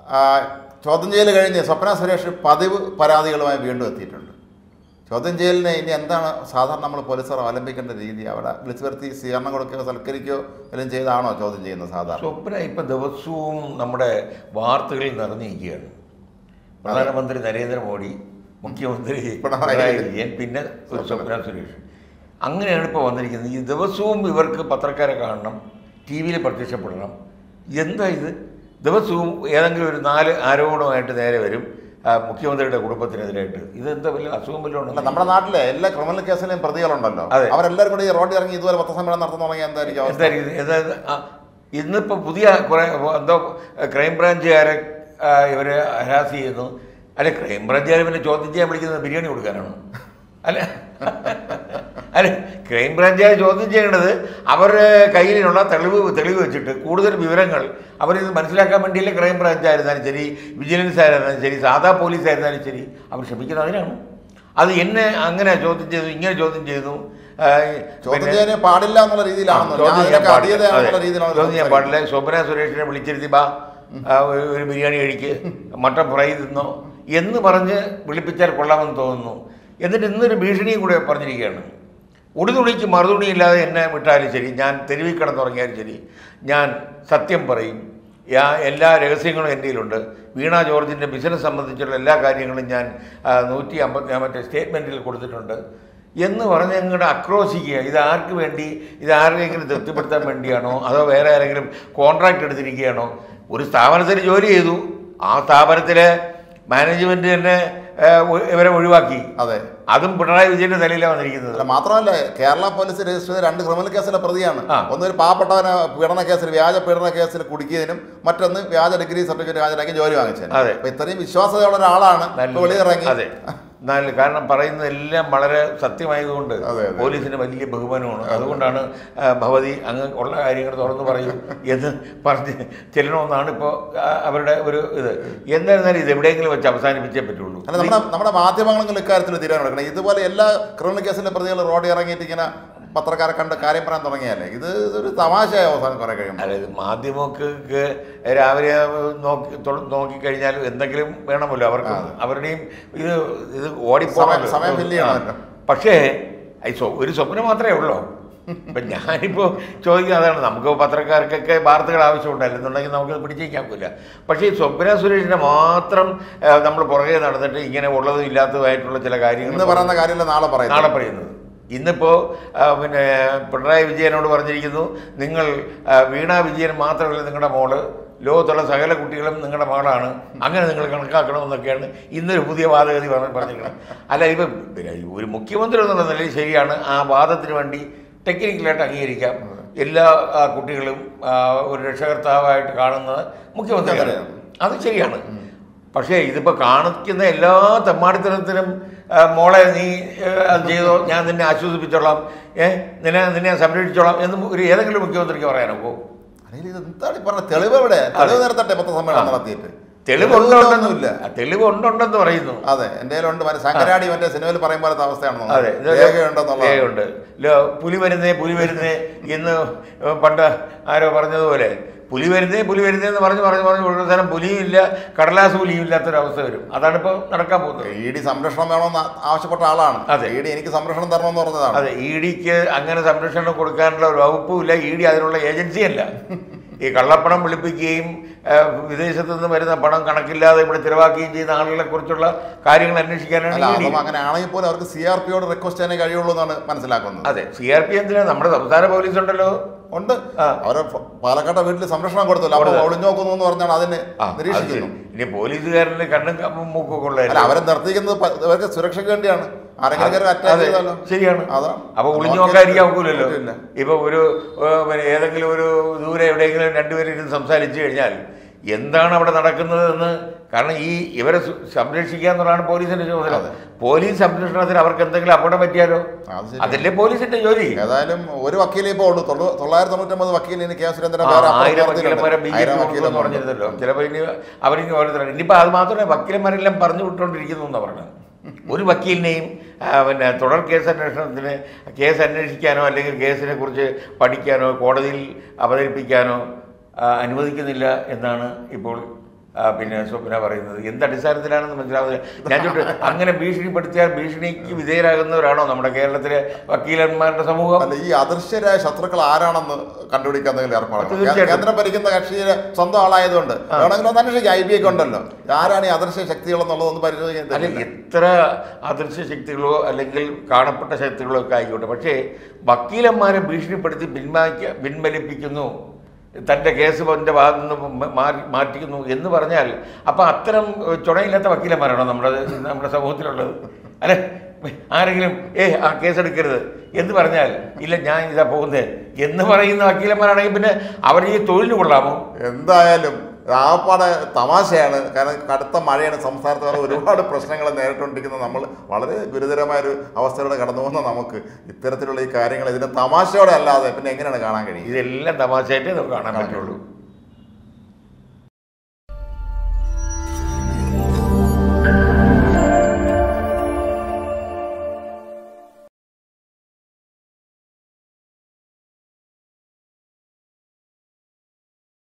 ആ, ചോദ്യം ചെയ്യൽ കഴിഞ്ഞ് സ്വപ്ന സുരേഷ് പതിവ് പരാതികളുമായി വീണ്ടും എത്തിയിട്ടുണ്ട് ചോദ്യം ചെയ്യലിന് ഇനി എന്താണ് സാധാരണ നമ്മൾ പോലീസുകാർ അവലംബിക്കേണ്ട രീതി അവിടെ വിളിച്ചു വരുത്തി സ്വീകരണം കൊടുക്കുകയോ സൽക്കരിക്കുകയോ എല്ലാം ചെയ്താണോ ചോദ്യം ചെയ്യുന്നത് സാധാരണ സ്വപ്ന ഇപ്പം ദിവസവും നമ്മുടെ വാർത്തകളിൽ നിറഞ്ഞിരിക്കുകയാണ് പ്രധാനമന്ത്രി നരേന്ദ്രമോദി മുഖ്യമന്ത്രി പിണറായി പിണറായി വിജയൻ പിന്നെ ഒരു സ്വപ്ന സുരേഷ് അങ്ങനെയാണ് ഇപ്പോൾ വന്നിരിക്കുന്നത് ഈ ദിവസവും ഇവർക്ക് പത്രക്കാരെ കാണണം ടി വിയിൽ പ്രത്യക്ഷപ്പെടണം എന്താ ഇത് ദിവസവും ഏതെങ്കിലും ഒരു നാല് ആരോപണമായിട്ട് നേരെ വരും ആ, മുഖ്യമന്ത്രിയുടെ കുടുംബത്തിനെതിരായിട്ട് ഇതെന്താ വലിയ അസുഖം വല്ലതും അല്ല ഉണ്ടോ നമ്മുടെ നാട്ടിലെ എല്ലാ ക്രിമിനൽ കേസിലെയും പ്രതികളുണ്ടല്ലോ അതെ. അവരെല്ലാവരും കൂടി ഈ റോഡിൽ ഇറങ്ങി ഇതുപോലെ പത്രസമ്മേളനം നടത്തുന്ന തുടങ്ങിയ എന്തായിരിക്കും അവസ്ഥ എന്തായിരിക്കും അതായത് ഇന്നിപ്പോൾ പുതിയ കുറേ എന്തോ ക്രൈംബ്രാഞ്ചുകാരെ ഇവർ ഹരാസ് ചെയ്യുന്നു അല്ലെ ക്രൈംബ്രാഞ്ചുകാർ പിന്നെ ചോദ്യം ചെയ്യാൻ വിളിക്കുന്നത് ബിരിയാണി കൊടുക്കാനാണ് അല്ല അല്ല ക്രൈംബ്രാഞ്ചുകാർ ചോദ്യം ചെയ്യേണ്ടത് അവരുടെ കയ്യിലുള്ള തെളിവ് തെളിവ് വെച്ചിട്ട് കൂടുതൽ വിവരങ്ങൾ അവരിത് മനസ്സിലാക്കാൻ വേണ്ടിയല്ലേ ക്രൈംബ്രാഞ്ച് ആയിരുന്നാലും ശരി വിജിലൻസ് ആയിരുന്നാലും ശരി സാധാ പോലീസ് ആയിരുന്നാലും ശരി അവർ ശ്രമിക്കുന്നത് അതിനാണ് അത് എന്നെ അങ്ങനെ ചോദ്യം ചെയ്തു ഇങ്ങനെ ചോദ്യം ചെയ്തു ആ, ചോദ്യം പിന്നെ- ചെയ്യാൻ പാടില്ല എന്നുള്ള രീതിയിലാണെന്നോ ചോദ്യം ഞാൻ ചെയ്യാൻ അതിനൊക്കെ പാടില്ല. അതീതയാണെന്നുള്ള അതെ. രീതിയിലാണ് ചോദ്യം ചെയ്യാൻ സംസാരിക്കുന്നത്. പാടില്ല ശോഭന സുരേഷിനെ വിളിച്ചിരുത്തി ബാ ആ, ഒരു- ഒരു ബിരിയാണി കഴിക്ക് മട്ടൻ ഫ്രൈ തിന്നോ എന്ന് പറഞ്ഞ് വിളിപ്പിച്ചാൽ കൊള്ളാമെന്ന് തോന്നുന്നു എന്നിട്ട് ഇന്നൊരു ഭീഷണിയും കൂടെ പറഞ്ഞിരിക്കുകയാണ് ഉടുതുണിക്ക് മറുതുണിയില്ലാതെ എന്നെ വിട്ടാലും ശരി ഞാൻ തെരുവിൽ കിടന്നുറങ്ങിയാലും ശരി ഞാൻ സത്യം പറയും യാ എല്ലാ രഹസ്യങ്ങളും എൻ്റെ കയ്യിലുണ്ട് വീണ ജോർജിൻ്റെ ബിസിനസ് സംബന്ധിച്ചുള്ള എല്ലാ കാര്യങ്ങളും ഞാൻ ആ, നൂറ്റി അമ്പത്തി ഞാൻ മറ്റേ സ്റ്റേറ്റ്മെൻറ്റിൽ കൊടുത്തിട്ടുണ്ട് എന്ന് പറഞ്ഞ് അങ്ങോട്ട് ആക്രോശിക്കുക ഇത് ആർക്ക് വേണ്ടി ഇത് ആരെങ്കിലും തൃപ്തിപ്പെടുത്താൻ വേണ്ടിയാണോ അതോ വേറെ ആരെങ്കിലും കോൺട്രാക്ട് എടുത്തിരിക്കുകയാണോ ഒരു സ്ഥാപനത്തിൽ ജോലി ചെയ്തു ആ സ്ഥാപനത്തിലെ മാനേജ്മെൻറ്റ് തന്നെ ഏ, ഒ- ഇവരെ ഒഴിവാക്കി അതെ അതും പിണറായി വിജയൻ്റെ തലയിലാണ് വന്നിരിക്കുന്നത് അല്ല മാത്രമല്ല കേരള പോലീസ് രജിസ്റ്റർ ചെയ്ത രണ്ട് ക്രിമിനൽ കേസിലെ പ്രതിയാണ് ആ. ഒന്ന് ഒരു പാവപ്പെട്ടവനെ പീഡന കേസിൽ വ്യാജ പീഡന കേസിൽ കുടുക്കിയതിനും മറ്റൊന്ന് വ്യാജ ഡിഗ്രി സർട്ടിഫിക്കറ്റ് ഹാജരാക്കി ജോലി വാങ്ങിച്ചതിനും അതെ. അപ്പൊ ഇത്രയും വിശ്വാസതയുള്ള ഒരാളാണ് ഇപ്പൊ വെളിയിറങ്ങി അതെ നല്ല കാരണം പറയുന്നതെല്ലാം വളരെ സത്യമായതുകൊണ്ട് അതെ, അതെ. പോലീസിന് വലിയ ബഹുമാനമാണ് അതുകൊണ്ടാണ് ആ, ഭവതി അങ്ങ് ഉള്ള കാര്യങ്ങൾ തുറന്നു പറയൂ എന്ന് പറഞ്ഞ് ചെല്ലണമെന്നാണ് ഇപ്പോൾ അവരുടെ ഒരു ഇത് എന്തായിരുന്നാലും ഇത് എവിടെയെങ്കിലും വെച്ച് അവസാനിപ്പിച്ചേ പറ്റുള്ളൂ അല്ല നമ്മുടെ നമ്മുടെ മാധ്യമങ്ങളെങ്കിലും ഇക്കാര്യത്തിൽ തീരുമാനമെടുക്കണം ഇതുപോലെ എല്ലാ ക്രിമിനൽ കേസിലെ പ്രതികൾ റോഡിൽ ഇറങ്ങിയിട്ട് ഇങ്ങനെ പത്രക്കാരെ കണ്ട് കാര്യം പറയാൻ തുടങ്ങിയല്ലേ ഇത് ഒരു തമാശയായ അവസാനം കുറെ കഴിയുമ്പോൾ അതായത് മാധ്യമങ്ങൾക്ക് രാവിലെ നോക്കി തൊ- നോക്കിക്കഴിഞ്ഞാൽ എന്തെങ്കിലും വേണമല്ലോ അവർക്ക് അവരുടെയും ഇത് ഇത് ഓടിപ്പോണല്ലോ സമയം- സമയം fill ചെയ്യണമല്ലോ. പക്ഷേ ഈ സ്വ- ഒരു സ്വപ്നം മാത്രമേ ഉള്ളൂ ഇപ്പം ഞാനിപ്പോൾ ചോദിക്കുന്നത് അതാണ് നമുക്ക് പത്രക്കാർക്കൊക്കെ വാർത്തകൾ ആവശ്യമുണ്ടല്ലോ എന്നുണ്ടെങ്കിൽ നമുക്ക് പിടിച്ചേക്കാൻ പറ്റില്ല പക്ഷേ ഈ സ്വപ്ന സുരേഷിനെ മാത്രം നമ്മൾ പുറകെ നടന്നിട്ട് ഇങ്ങനെ ഉള്ളതും ഇല്ലാത്തതുമായിട്ടുള്ള ചില കാര്യങ്ങൾ ഇന്ന് പറയുന്ന കാര്യമല്ല നാളെ പറയുന്നത് നാളെ പറയുന്നത് ഇന്നിപ്പോൾ പിന്നെ പിണറായി വിജയനോട് പറഞ്ഞിരിക്കുന്നു നിങ്ങൾ ആ, വീണ വിജയൻ മാത്രമല്ല നിങ്ങളുടെ മോള് ലോകത്തുള്ള സകല കുട്ടികളും നിങ്ങളുടെ മകളാണ് അങ്ങനെ നിങ്ങൾ കണക്കാക്കണമെന്നൊക്കെയാണ് ഇന്നൊരു പുതിയ വാദഗതി പറഞ്ഞ് പറഞ്ഞിരിക്കുന്നത് അല്ല ഇപ്പം പിന്നെ ഒരു മുഖ്യമന്ത്രി എന്നുള്ള നിലയിൽ ശരിയാണ് ആ വാദത്തിന് വേണ്ടി ടെക്നിക്കലായിട്ട് അംഗീകരിക്കാം എല്ലാ ആ, കുട്ടികളും ആ, ഒരു രക്ഷകർത്താവായിട്ട് കാണുന്നത് മുഖ്യമന്ത്രിയാണ് അത് ശരിയാണ് പക്ഷേ ഇതിപ്പോൾ കാണിക്കുന്ന എല്ലാ തെമ്മാടിത്തരത്തിനും ആ, മോളെ നീ ഏ, അത് ചെയ്തോ ഞാൻ നിന്നെ ആശ്വസിപ്പിച്ചോളാം ഏ നിന്നെ നിന്നെ സംരക്ഷിച്ചോളാം എന്ന് ഒരു ഏതെങ്കിലും മുഖ്യമന്ത്രിക്ക് പറയാനൊക്കോ അല്ലെങ്കിൽ ഇത് എന്താണ് ഈ പറഞ്ഞ തെളിവ് എവിടെ തെളിവ് നേരത്തെ പത്രസമ്മേളനം നടത്തിയിട്ട് തെളിവുണ്ടോണ്ടെന്നില്ല തെളിവുണ്ടുണ്ടെന്ന് പറയുന്നു അതെ എൻ്റെ കയ്യിലുണ്ട് മറ്റേ ശങ്കരാടി മറ്റേ സിനിമയിൽ പറയും പോലത്തെ അവസ്ഥയാണെന്ന് അതെ തോന്നുന്നു. രേഖയുണ്ടെന്നുള്ള രേഖയുണ്ട് ലോ പുലി വരുന്നേ പുലി വരുന്നേ എന്ന് പണ്ട് ആരോ പറഞ്ഞതുപോലെ പുലി വരുന്നേ പുലി വരുന്നേ എന്ന് പറഞ്ഞ് പറഞ്ഞ് പറഞ്ഞ് ഒരു സ്ഥലം പുലിയും ഇല്ല കടലാസ് പുലിയും ഇല്ലാത്തൊരവസ്ഥ വരും അതാണിപ്പോൾ നടക്കാൻ പോകുന്നത് ഇ ഡി സംരക്ഷണം വേണമെന്ന് ആവശ്യപ്പെട്ട ആളാണ് അതെ. ഇ ഡി എനിക്ക് സംരക്ഷണം തരണമെന്ന് പറഞ്ഞതാണ് അതെ ഇ ഡിക്ക് അങ്ങനെ സംരക്ഷണം കൊടുക്കാനുള്ള ഒരു വകുപ്പുമില്ല ഇ ഡി അതിനുള്ള ഏജൻസിയല്ല ഈ കള്ളപ്പണം വിളിപ്പിക്കുകയും ആ, വിദേശത്തു നിന്ന് വരുന്ന പണം കണക്കില്ലാതെ ഇവിടെ ചിലവാക്കുകയും ചെയ്യുന്ന ആളുകളെ കുറിച്ചുള്ള കാര്യങ്ങൾ അന്വേഷിക്കാനാണ് അല്ല ഇ ഡി അപ്പം അങ്ങനെ ആണെങ്കിൽ പോലും അവർക്ക് സി ആർ പിയോട് റിക്വസ്റ്റ് ചെയ്യാനേ കഴിയുള്ളൂ എന്നാണ് മനസ്സിലാക്കുന്നത് അതെ സി ആർ പി എന്തിനാ നമ്മുടെ സംസ്ഥാന പോലീസ് ഉണ്ടല്ലോ ഉണ്ട് ആ. അവരെ ഫ- പാലക്കാട്ടെ വീട്ടിൽ സംരക്ഷണം കൊടുത്തല്ലോ അപ്പൊ ഒളിഞ്ഞു നോക്കുന്നു എന്ന് പറഞ്ഞാണ് അതിന് ആ, അത് നിരീക്ഷിക്കുന്നു ശരി. ഇനി പോലീസുകാരന് കണ്ണും കമ്പും മൂക്കൊക്കെ അല്ല ഉള്ള അവരെ നിർത്തിക്കുന്നത് പ- ഇവർക്ക് സുരക്ഷയ്ക്ക് വേണ്ടിയാണ് ആരെങ്കിലും കയറി അറ്റാക്ക് അതെ, ചെയ്താലോ ശരിയാണ് അതാണ് അപ്പൊ ഒളിഞ്ഞു നോക്കിയാൽ നോക്കാതിരിക്കാൻ ഒക്കില്ലല്ലോ പറ്റില്ല. ഇപ്പൊ ഒരു ഏ, പിന്നെ ഏതെങ്കിലും ഒരു ദൂരെ എവിടെയെങ്കിലും രണ്ടുപേരും ഇരുന്ന് സംസാരിച്ചു കഴിഞ്ഞാൽ എന്താണ് അവിടെ നടക്കുന്നത് എന്ന് കാരണം ഈ ഇവരെ സു- സംരക്ഷിക്കുക എന്നുള്ളതാണ് പോലീസിന്റെ ചുമതല അതെ. പോലീസ് സംരക്ഷണത്തിൽ അവർക്ക് എന്തെങ്കിലും അപകടം പറ്റിയാലോ അത് ശരി. അതല്ലേ പോലീസിന്റെ ജോലി ഏതായാലും ഒരു വക്കീലേ ഇപ്പോൾ ഉള്ളൂ തൊള്ളു- തൊള്ളായിരത്തി തൊണ്ണൂറ്റൊമ്പത് വക്കീലിന് കെ സുരേന്ദ്രൻ ആ, വേറെ അപ്പുറം ആയിരം ചേർത്തിട്ടുണ്ട്. വക്കീലന്മാരെ ബി ജെ ആയിരം പി വക്കീലന്മാർ പറഞ്ഞിരുന്നല്ലോ ചിലപ്പോൾ ഇനി അവരിനി ഓരോരുത്തരാണ് ഇനിയിപ്പോൾ അത് മാത്രമേ വക്കീലന്മാരെല്ലാം പറഞ്ഞു വിട്ടുകൊണ്ടിരിക്കുന്നു എന്നാണ് പറഞ്ഞത് ഒരു വക്കീലിനെയും ആ, പിന്നെ തുടർ കേസ് അന്വേഷണത്തിന് കേസ് അന്വേഷിക്കാനോ അല്ലെങ്കിൽ കേസിനെ കുറിച്ച് പഠിക്കാനോ കോടതിയിൽ അവതരിപ്പിക്കാനോ ആ, അനുവദിക്കുന്നില്ല എന്നാണ് ഇപ്പോൾ ആ, പിന്നെ സ്വപ്ന പറയുന്നത് എന്ത് അടിസ്ഥാനത്തിലാണെന്ന് മനസ്സിലാവുന്നത് ഞാൻ ചോദിച്ചു അങ്ങനെ ഭീഷണിപ്പെടുത്തിയാൽ ഭീഷണിക്ക് വിധേയരാകുന്നവരാണോ നമ്മുടെ കേരളത്തിലെ വക്കീലന്മാരുടെ സമൂഹം അല്ല ഈ അദൃശ്യരായ ശത്രുക്കൾ ആരാണെന്ന് കണ്ടുപിടിക്കാൻ എന്തെങ്കിലും ഏർപ്പാട് തീർച്ചയായിട്ടും. കേന്ദ്രം ഭരിക്കുന്ന കക്ഷിയിലെ സ്വന്തം ആളായതുകൊണ്ട് വേണമെങ്കിൽ ഒന്ന് അന്വേഷിക്കാം ഐ ബി ഒക്കെ ഉണ്ടല്ലോ ആരാണ് ഈ അദൃശ്യ ശക്തികൾ എന്നുള്ളത് ഒന്ന് പരിശോധിക്കാൻ അല്ല തരില്ല. എത്ര അദൃശ്യ ശക്തികളോ അല്ലെങ്കിൽ കാണപ്പെട്ട ശക്തികളോ ഒക്കെ ആയിക്കോട്ടെ പക്ഷേ വക്കീലന്മാരെ ഭീഷണിപ്പെടുത്തി പിന്മാക്ക പിൻവലിപ്പിക്കുന്നു തൻ്റെ കേസ് എൻ്റെ ഭാഗത്തു നിന്ന് മ- മാറി മാറ്റിക്കുന്നു എന്ന് പറഞ്ഞാൽ അപ്പം അത്തരം ഏഹ്, ചുണയില്ലാത്ത വക്കീലന്മാരാണോ നമ്മുടെ നമ്മുടെ സമൂഹത്തിലുള്ളത് അല്ലെ ആരെങ്കിലും ഏ ആ കേസെടുക്കരുത് എന്ന് പറഞ്ഞാൽ ഇല്ല ഞാൻ ഇതാ പോകുന്നത് എന്ന് പറയുന്ന വക്കീലന്മാരാണെങ്കിൽ പിന്നെ അവർ ഈ തൊഴിലിന് കൊള്ളാമോ എന്തായാലും ആപ്പാടെ തമാശയാണ് കാരണം കടുത്ത മഴയാണ് സംസ്ഥാനത്ത് വേറെ ഒരുപാട് പ്രശ്നങ്ങൾ നേരിട്ടുകൊണ്ടിരിക്കുന്ന നമ്മൾ വളരെ ഗുരുതരമായ ഒരു അവസ്ഥയിലൂടെ കടന്നു പോകുന്ന നമുക്ക് ഇത്തരത്തിലുള്ള ഈ കാര്യങ്ങൾ ഇതിനെ തമാശയോടെ അല്ലാതെ പിന്നെ എങ്ങനെയാണ് കാണാൻ കഴിയുക ഇതെല്ലാം തമാശയായിട്ടേ നമുക്ക് കാണാൻ പറ്റുള്ളൂ